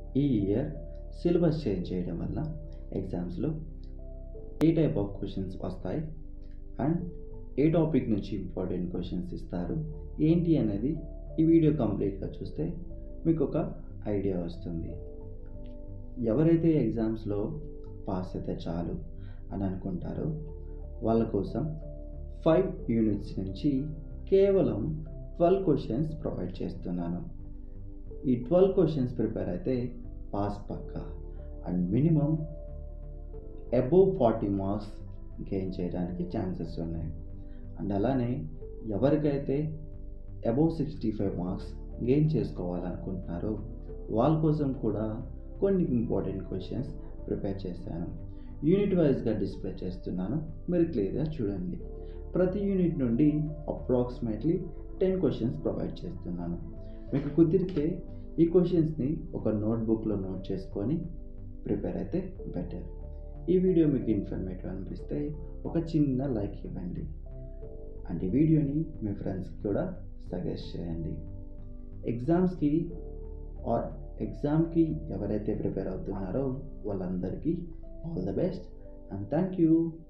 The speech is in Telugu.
ఈ ఇయర్ సిలబస్ చేంజ్ చేయడం వల్ల ఎగ్జామ్స్లో ఏ టైప్ ఆఫ్ క్వశ్చన్స్ వస్తాయి అండ్ ఏ టాపిక్ నుంచి ఇంపార్టెంట్ క్వశ్చన్స్ ఇస్తారు ఏంటి అనేది ఈ వీడియో కంప్లీట్గా చూస్తే మీకు ఒక ఐడియా వస్తుంది ఎవరైతే ఎగ్జామ్స్లో పాస్ అయితే చాలు అని అనుకుంటారో వాళ్ళ కోసం ఫైవ్ యూనిట్స్ నుంచి కేవలం ట్వెల్వ్ క్వశ్చన్స్ ప్రొవైడ్ చేస్తున్నాను ఈ ట్వెల్వ్ క్వశ్చన్స్ ప్రిపేర్ అయితే పాస్ పక్కా and minimum above forty marks gain చేయడానికి ఛాన్సెస్ ఉన్నాయి అండ్ అలానే ఎవరికైతే above sixty five marks gain చేసుకోవాలనుకుంటున్నారో వాళ్ళ కోసం కూడా కొన్ని ఇంపార్టెంట్ క్వశ్చన్స్ ప్రిపేర్ చేశాను యూనిట్ వైజ్గా డిస్ప్లే చేస్తున్నాను మీరు క్లియర్గా చూడండి ప్రతి యూనిట్ నుండి అప్రాక్సిమేట్లీ టెన్ క్వశ్చన్స్ ప్రొవైడ్ చేస్తున్నాను మీకు కుదిరితే ఈ క్వశ్చన్స్ని ఒక నోట్బుక్లో నోట్ చేసుకొని ప్రిపేర్ అయితే బెటర్ ఈ వీడియో మీకు ఇన్ఫర్మేటివ్ అనిపిస్తే ఒక చిన్న లైక్ ఇవ్వండి అండ్ ఈ వీడియోని మీ ఫ్రెండ్స్కి కూడా సజెస్ట్ చేయండి ఎగ్జామ్స్కి ఆర్ ఎగ్జామ్కి ఎవరైతే ప్రిపేర్ అవుతున్నారో వాళ్ళందరికీ all the best and thank you